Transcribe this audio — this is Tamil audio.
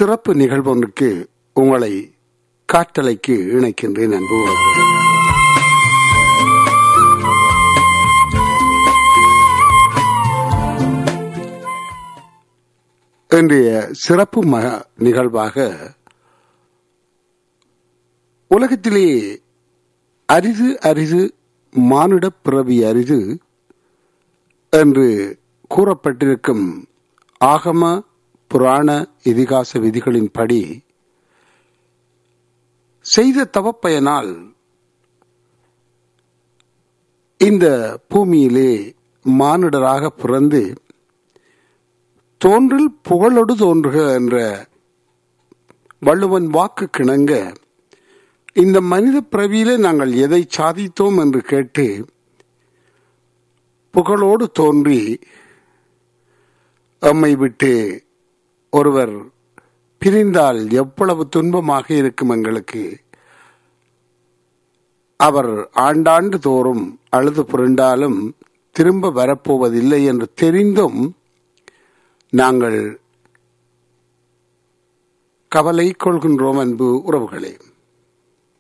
சிறப்பு நிகழ்வொன்றுக்கு உங்களை காற்றலைக்கு இணைக்கின்றேன் அன்பு உறவுகளே. இன்றைய சிறப்பு ம- நிகழ்வாக உலகத்திலே அரிது அரிது மானுட பிறவி அரிது என்று கூறப்பட்டிருக்கும் ஆகம புராண இதிகாச விதிகளின்படி செய்த தவப்பயனால் இந்த பூமியிலே மானுடராக பிறந்து தோன்றில் புகழொடு தோன்றுக என்ற வள்ளுவன் வாக்கு கிணங்க இந்த மனித பிறவியிலே நாங்கள் எதை சாதித்தோம் என்று கேட்டு புகழோடு தோன்றி எம்மை விட்டு ஒருவர் பிரிந்தால் எவ்வளவு துன்பமாக இருக்கும் எங்களுக்கு அவர் ஆண்டாண்டு தோறும் அழுது புரண்டாலும் திரும்ப வரப்போவதில்லை என்று தெரிந்தும் நாங்கள் கவலை கொள்கின்றோம் அன்பு உறவுகளே